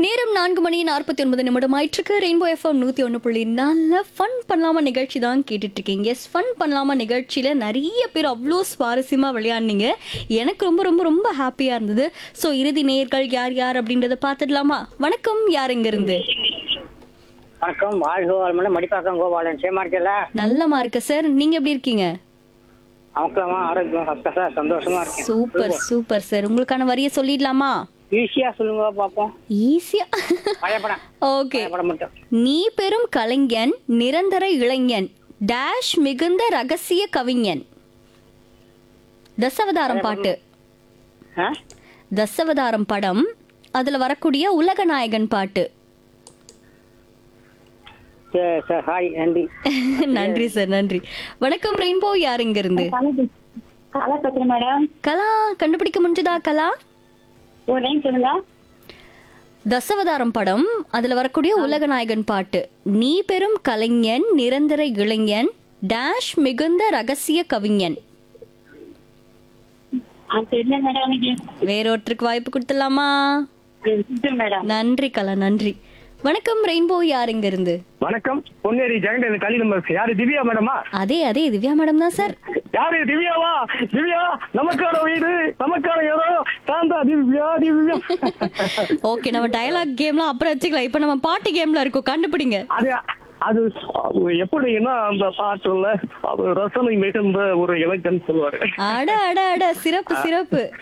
நேரம் நான்கு மணி நாற்பத்தி ஒன்பது நிமிடம் ஆயிற்றுக்கு ரெயின்போ எஃப்எம் நூத்தி ஒன்று புள்ளி நாலில் ஃபன் பண்ணலாமா நிகழ்ச்சி தான் கேட்டுட்டு இருக்கீங்க எஸ் ஃபன் பண்ணலாமா நிகழ்ச்சியில நிறைய பேர் அவ்வளோ சுவாரஸ்யமா விளையாடுனீங்க எனக்கு ரொம்ப ரொம்ப ரொம்ப ஹாப்பியா இருந்தது ஸோ இறுதி நேயர்கள் யார் யார் அப்படின்றத பார்த்துடலாமா வணக்கம் யார் இங்க இருந்து வணக்கம் வாழ்க வாழ்மன மடிப்பாக்கம் கோபாலன் சேமா இருக்கல நல்லமா இருக்கு சார் நீங்க எப்படி இருக்கீங்க அவங்களமா ஆரோக்கியம் சந்தோஷமா சந்தோஷமா இருக்கேன் சூப்பர் சூப்பர் சார் உங்களுக்கான வரியை சொல்லிடலாமா ஈஸியா சொல்லுங்க பாப்போம் ஈஸியா பயப்படம் ஓகே பயப்பட மட்டும் நீ பெரும் கலைஞன் நிரந்தர இளைஞன் டேஷ் மிகுந்த ரகசிய கவிஞன் தசவதாரம் பாட்டு ஆ? தசவதாரம் படம் அதுல வரக்கூடிய உலக நாயகன் பாட்டு சரி, சரி, ஹாய் நன்றி நன்றி சார் நன்றி வணக்கம் ரெயின்போ யார் இங்க இருந்து கலா பேசுறேன் மேடம் கலா கண்டுபிடிக்க முடிஞ்சதா கலா ஒரு லைன் சொல்லுங்க தசவதாரம் படம் அதுல வரக்கூடிய உலக நாயகன் பாட்டு நீ பெரும் கலைஞன் நிரந்தர இளைஞன் டேஷ் மிகுந்த ரகசிய கவிஞன் அது தெரியல மேடம் எனக்கு வேறொருத்தருக்கு வாய்ப்பு கொடுத்துடலாமா இது மேடம் நன்றி கலா நன்றி வணக்கம் ரெயின்போ யார் இங்க இருந்து வணக்கம் பொன்னேரி ஜெகன் கலி நம்பர் யாரு திவ்யா மேடமா அதே அதே திவ்யா மேடம் தான் சார் யாரு திவ்யாவா திவ்யா நமக்கான வீடு நமக்கான இடம் தாந்தா திவ்யா திவ்யா ஓகே நம்ம டயலாக் கேம்லாம் அப்புறம் வச்சுக்கலாம் இப்போ நம்ம பாட்டு கேம்ல இருக்கோம் கண்டுபிடிங்க அது அது எப்படின்னா அந்த பாட்டுல அது ரசனை மிகுந்த ஒரு இலக்கணம் சொல்லுவாரு அட அட அட சிறப்பு சிறப்பு